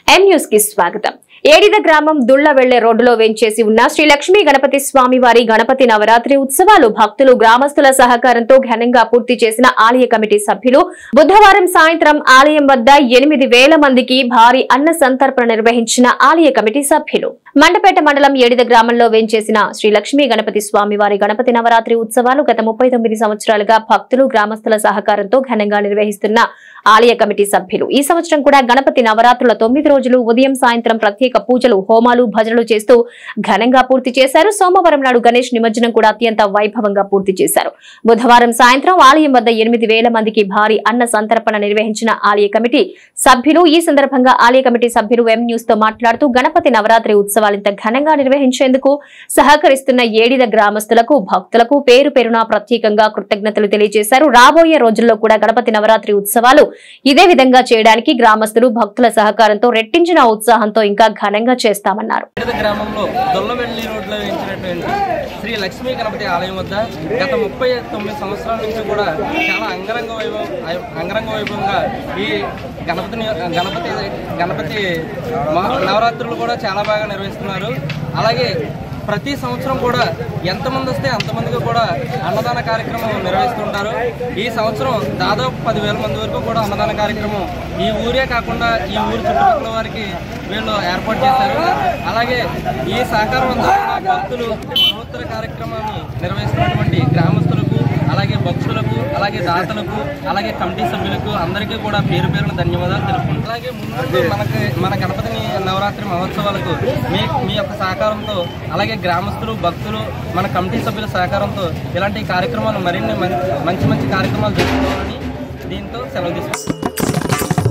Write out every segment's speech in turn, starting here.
M news కి స్వాగతం ఏడిద గ్రామం దుళ్ల వెళ్లే రోడ్డులో వెంచేసి ఉన్న శ్రీ లక్ష్మీ గణపతి స్వామి వారి గణపతి నవరాత్రి ఉత్సవాలు భక్తులు గ్రామస్తుల సహకారంతో ఘనంగా పూర్తి చేసిన ఆలయ కమిటీ సభ్యులు బుధవారం సాయంత్రం ఆలయం వద్ద ఎనిమిది వేల మందికి భారీ అన్న సంతర్పణ నిర్వహించిన ఆలయ కమిటీ సభ్యులు మండపేట మండలం ఏడిద గ్రామంలో వెంచేసిన శ్రీ లక్ష్మీ గణపతి స్వామి వారి గణపతి నవరాత్రి ఉత్సవాలు గత ముప్పై తొమ్మిది సంవత్సరాలుగా భక్తులు గ్రామస్తుల సహకారంతో ఘనంగా నిర్వహిస్తున్న ఆలయ కమిటీ సభ్యులు ఈ సంవత్సరం కూడా గణపతి నవరాత్రుల తొమ్మిది రోజులు ఉదయం సాయంత్రం ప్రత్యేక పూజలు హోమాలు భజనలు చేస్తూ ఘనంగా పూర్తి చేశారు సోమవారం నాడు గణేష్ నిమజ్జనం కూడా అత్యంత వైభవంగా పూర్తి చేశారు బుధవారం సాయంత్రం ఆలయం వద్ద ఎనిమిది వేల మందికి భారీ అన్న సంతర్పణ నిర్వహించిన ఆలయ కమిటీ సభ్యులు ఈ సందర్భంగా ఆలయ కమిటీ సభ్యులు ఎం న్యూస్ తో మాట్లాడుతూ గణపతి నవరాత్రి ఉత్సవాలు ఇంత ఘనంగా నిర్వహించేందుకు సహకరిస్తున్న ఏడిద గ్రామస్తులకు భక్తులకు పేరు పేరున ప్రత్యేకంగా కృతజ్ఞతలు తెలియజేశారు రాబోయే రోజుల్లో కూడా గణపతి నవరాత్రి ఉత్సవాలు ఇదే విధంగా చేయడానికి గ్రామస్తులు భక్తుల సహకారంతో రెట్టించిన ఉత్సాహంతో ఇంకా ఘనంగా చేస్తామన్నారు వివిధ గ్రామంలో దొల్లవెల్లి రోడ్లో వేయించినటువంటి శ్రీ లక్ష్మీ గణపతి ఆలయం వద్ద గత ముప్పై తొమ్మిది సంవత్సరాల నుంచి కూడా చాలా అంగరంగ వైభవం అంగరంగ వైభవంగా ఈ గణపతిని గణపతి గణపతి మహా- నవరాత్రులు కూడా చాలా బాగా నిర్వహిస్తున్నారు అలాగే ప్రతి సంవత్సరం కూడా ఎంతమంది వస్తే అంతమందికి కూడా అన్నదాన కార్యక్రమం నిర్వహిస్తుంటారు ఈ సంవత్సరం దాదాపు పదివేల మంది వరకు కూడా అన్నదాన కార్యక్రమం ఈ ఊరే కాకుండా ఈ ఊరి చుట్టుపక్కల వారికి వీళ్ళు ఏర్పాటు చేశారు అలాగే ఈ సహకారం అంతా కూడా భక్తులు మహోత్తర కార్యక్రమాన్ని నిర్వహిస్తున్నటువంటి గ్రామస్తులకు అలాగే భక్తులకు అలాగే దాతలకు అలాగే కమిటీ సభ్యులకు అందరికీ కూడా పేరు పేరున ధన్యవాదాలు తెలుపుకుంటాం అలాగే ముందు మనకి మన గణపతిని నవరాత్రి మహోత్సవాలకు మీ మీ యొక్క సహకారంతో అలాగే గ్రామస్తులు భక్తులు మన కమిటీ సభ్యుల సహకారంతో ఇలాంటి కార్యక్రమాలు మరిన్ని మం- మంచి మంచి కార్యక్రమాలు జరుపుకోవాలని దీంతో సెలవు తీసుకుంటాం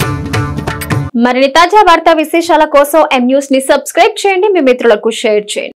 మరిన్ని తాజా వార్తా విశేషాల కోసం ఎం న్యూస్ ని సబ్స్క్రైబ్ చేయండి మీ మిత్రులకు షేర్ చేయండి